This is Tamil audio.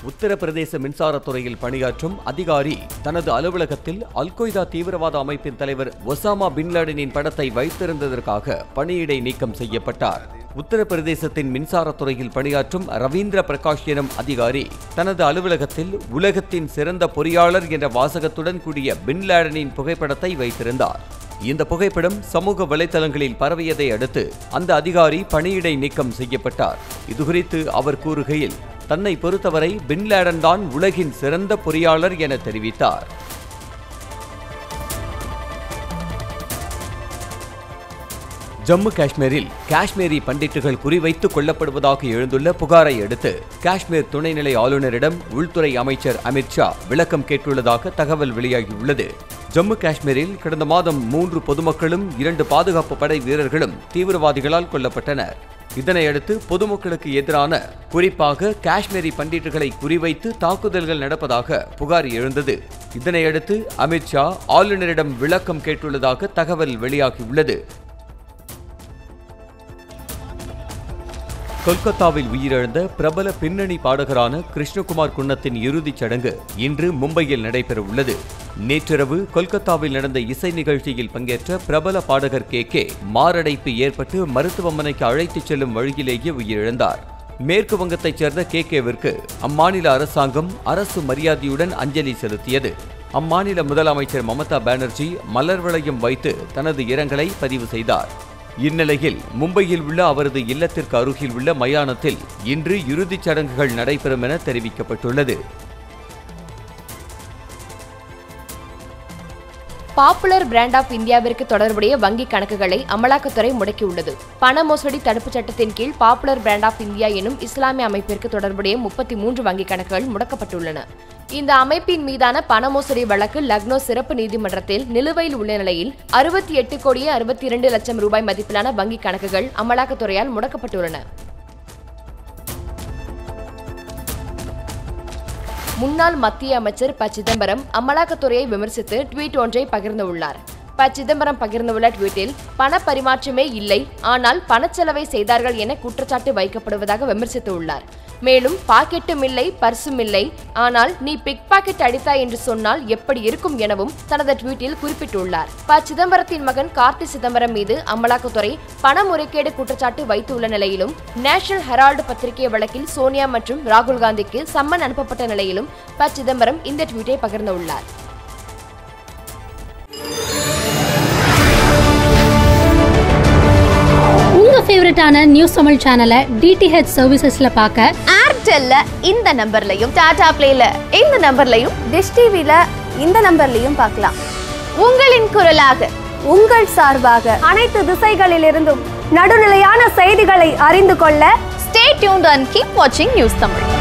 உத்தரப்பிரதேச மின்சாரத்துறையில் பணியாற்றும் அதிகாரி தனது அலுவலகத்தில் அல் கொய்தா தீவிரவாத அமைப்பின் தலைவர் ஒசாமா பின்லாடனின் படத்தை வைத்திருந்ததற்காக பணியிடை நீக்கம் செய்யப்பட்டார் உத்தரப்பிரதேசத்தின் மின்சாரத்துறையில் பணியாற்றும் ரவீந்திர பிரகாஷ் எனும் அதிகாரி தனது அலுவலகத்தில் உலகத்தின் சிறந்த பொறியாளர் என்ற வாசகத்துடன் கூடிய பின்லாடனின் புகைப்படத்தை வைத்திருந்தார் இந்த புகைப்படம் சமூக வலைதளங்களில் பரவியதை அடுத்து அந்த அதிகாரி பணியிடை நீக்கம் செய்யப்பட்டார் இதுகுறித்து அவர் கூறுகையில் தன்னை பொறுத்தவரை பின்லேடன் தான் உலகின் சிறந்த பொறியாளர் என தெரிவித்தார் ஜம்மு காஷ்மீரில் காஷ்மீரி பண்டிட்டுகள் குறிவைத்துக் கொல்லப்படுவதாக எழுந்துள்ள புகாரை அடுத்து காஷ்மீர் துணைநிலை ஆளுநரிடம் உள்துறை அமைச்சர் அமித்ஷா விளக்கம் கேட்டுள்ளதாக தகவல் வெளியாகியுள்ளது ஜம்மு காஷ்மீரில் கடந்த மாதம் மூன்று பொதுமக்களும் இரண்டு பாதுகாப்பு படை வீரர்களும் தீவிரவாதிகளால் கொல்லப்பட்டனர் இதனையடுத்து பொதுமக்களுக்கு எதிரான குறிப்பாக காஷ்மீரி பண்டிட்டுகளை குறிவைத்து தாக்குதல்கள் நடப்பதாக புகார் எழுந்தது இதனையடுத்து அமித்ஷா ஆளுநரிடம் விளக்கம் கேட்டுள்ளதாக தகவல் வெளியாகியுள்ளது கொல்கத்தாவில் உயிரிழந்த பிரபல பின்னணி பாடகரான கிருஷ்ணகுமார் குன்னத்தின் இறுதிச் சடங்கு இன்று மும்பையில் நடைபெறவுள்ளது நேற்றிரவு கொல்கத்தாவில் நடந்த இசை நிகழ்ச்சியில் பங்கேற்ற பிரபல பாடகர் கே கே மாரடைப்பு ஏற்பட்டு மருத்துவமனைக்கு அழைத்துச் செல்லும் வழியிலேயே உயிரிழந்தார் மேற்கு வங்கத்தைச் சேர்ந்த கே கேவிற்கு அம்மாநில அரசாங்கம் அரசு மரியாதையுடன் அஞ்சலி செலுத்தியது அம்மாநில முதலமைச்சர் மமதா பானர்ஜி மலர் வளையம் வைத்து தனது இரங்கலை பதிவு செய்தார் இந்நிலையில் மும்பையில் உள்ள அவரது இல்லத்திற்கு அருகில் உள்ள மயானத்தில் இன்று இறுதிச் சடங்குகள் நடைபெறும் என தெரிவிக்கப்பட்டுள்ளது பாப்புலர் பிராண்ட் ஆஃப் இந்தியாவிற்கு தொடர்புடைய வங்கி கணக்குகளை அமலாக்கத்துறை முடக்கியுள்ளது பண மோசடி தடுப்புச் சட்டத்தின் கீழ் பாப்புலர் பிராண்ட் ஆஃப் இந்தியா எனும் இஸ்லாமிய அமைப்பிற்கு தொடர்புடைய முப்பத்தி மூன்று வங்கி கணக்குகள் முடக்கப்பட்டுள்ளன இந்த அமைப்பின் மீதான பண மோசடி வழக்கு லக்னோ சிறப்பு நீதிமன்றத்தில் நிலுவையில் உள்ள நிலையில் அறுபத்தி எட்டு கோடியே அறுபத்தி இரண்டு லட்சம் ரூபாய் மதிப்பிலான வங்கி கணக்குகள் அமலாக்கத்துறையால் முடக்கப்பட்டுள்ளன முன்னாள் மத்திய அமைச்சர் ப சிதம்பரம் அமலாக்கத்துறையை விமர்சித்து ட்வீட் ஒன்றை பகிர்ந்துள்ளார் ப சிதம்பரம் பகிர்ந்துள்ள ட்வீட்டில் பண பரிமாற்றமே இல்லை ஆனால் பணச்செலவை செய்தார்கள் என குற்றச்சாட்டு வைக்கப்படுவதாக விமர்சித்துள்ளார் மேலும் பாக்கெட்டும் இல்லை பர்சும் இல்லை ஆனால் நீ பிக் பாக்கெட் அடித்தாய் என்று சொன்னால் எப்படி இருக்கும் எனவும் தனது ட்வீட்டில் குறிப்பிட்டுள்ளார் ப சிதம்பரத்தின் மகன் கார்த்தி சிதம்பரம் மீது அமலாக்கத்துறை பண முறைகேடு குற்றச்சாட்டு வைத்துள்ள நிலையிலும் நேஷனல் ஹெரால்டு பத்திரிகை வழக்கில் சோனியா மற்றும் ராகுல் காந்திக்கு சம்மன் அனுப்பப்பட்ட நிலையிலும் ப சிதம்பரம் இந்த ட்வீட்டை பகிர்ந்துள்ளார் உங்க ஃபேவரட்டான நியூஸ் தமிழ் சேனலை டிடிஹெச் சர்வீசஸ்ல பார்க்க ஏர்டெல்ல இந்த நம்பர்லையும் டாடா பிளேல இந்த நம்பர்லையும் டிஷ் டிவில இந்த நம்பர்லையும் பார்க்கலாம் உங்களின் குரலாக உங்கள் சார்பாக அனைத்து திசைகளிலிருந்தும் நடுநிலையான செய்திகளை அறிந்து கொள்ள ஸ்டே டியூன்ட் அண்ட் கீப் வாட்சிங் நியூஸ் தமிழ்